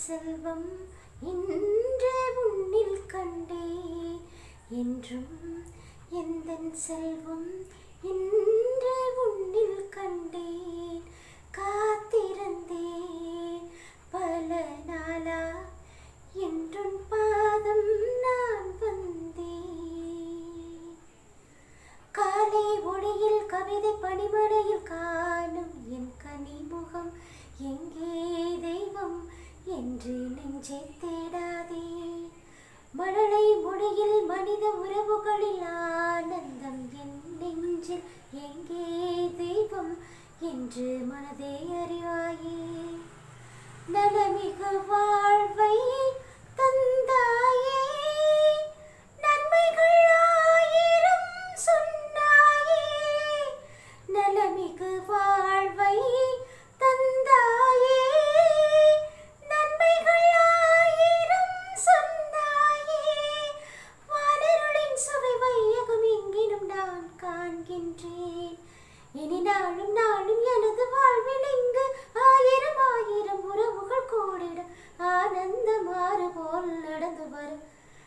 செல்வம் இன்று உன்னில் கண்டே என்றும் எந்தன் செல்வம் இன்று உன்னில் கண்டேன் காத்திருந்தேன் பல நாளா என்றும் பாதம் நான் வந்தேன் காலை ஒளியில் கவிதை பனிமழையில் காணும் என் கனிமுகம் எங்கே தெய்வம் என்று நெஞ்சை தேடாதே மழலை மொழியில் மனித உறவுகளில் ஆனந்தம் என் நெஞ்சில் எங்கே தெய்வம் என்று மனதே அறிவாயே நலமிகு வாழ்வை தந்தாயே நன்மைகள் ஆயிரம் சொன்னாயே நலமிகு வாழ்வை தந்தாயே நன்மைகள் ஆயிரம் சொன்னாயே வானருளின் சுவை வையகம் எங்கினும் நான் காண்கின்றேன் இனி நாளும் நாளும் எனது வாழ்வில் இங்கு ஆயிரம் ஆயிரம் உறவுகள் கூடிட ஆனந்தம் ஆறு போல் நடந்து வரும்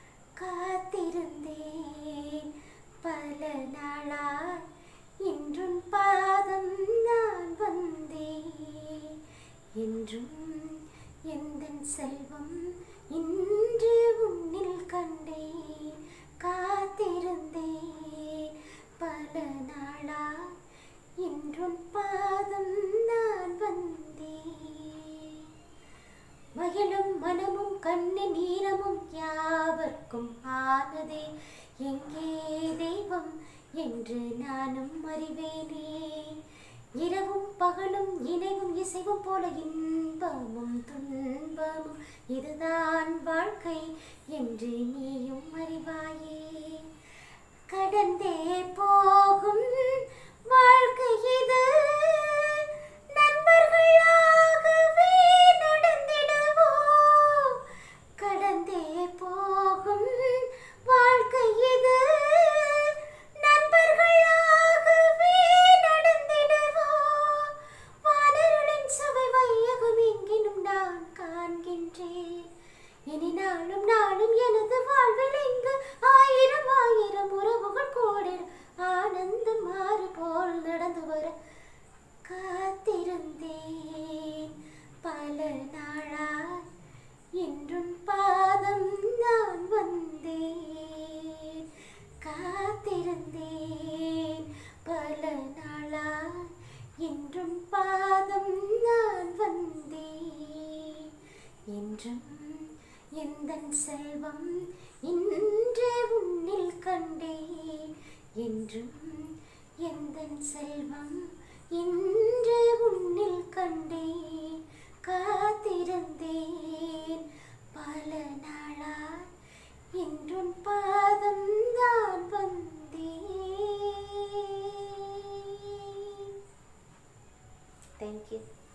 காத்திருந்தேன் பல நாளாய் இன்றும் பாதம் நான் வந்தேன் என்றும் எந்தன் செல்வம் இன்று உன்னில் கண்டேன் காத்திருந்தேன் பல நாளாய் இன்றும் பாதம் நான் வந்தேன் மகிழும் மனமும் கண்ணு நீரமும் யாவர்க்கும் ஆனதே எங்கே தெய்வம் என்று நானும் அறிவேனே இரவும் பகலும் இணைவும் இசைவும் போல இன்பமும் துன்பமும் இதுதான் வாழ்க்கை என்று நீயும் அறிவாயே கடந்தே போகும் வாழ்க்கை இது நண்பர்களாகவே நடந்திடுவோம் கடந்தே போகும் வாழ்க்கை இது நண்பர்களாகவே நடந்திடுவோம் வானருளின் சுவை வையகம் எங்கினும் நான் காண்கின்றேன் இனி நாளும் நாளும் எனது வாழ்வில் இங்கு ஆயிரம் ஆயிரம் உறவுகள் கூடிட ஆனந்தம் மாறு போல் நடந்து வர காத்திருந்தேன் பல நாளாய் இன்றும் பாதம் நான் வந்தேன் காத்திருந்தேன் பல நாளாய் இன்றும் பாதம் நான் வந்தேன் என்றும் எந்தன் செல்வம் இன்று உன்னில் கண்டேன் என்றும் எந்தன் செல்வம் இன்று உன்னில் கண்டேன் காத்திருந்தேன் பல நாளாய் இன்றும் பாதம் நான் வந்தேன் தேங்க்யூ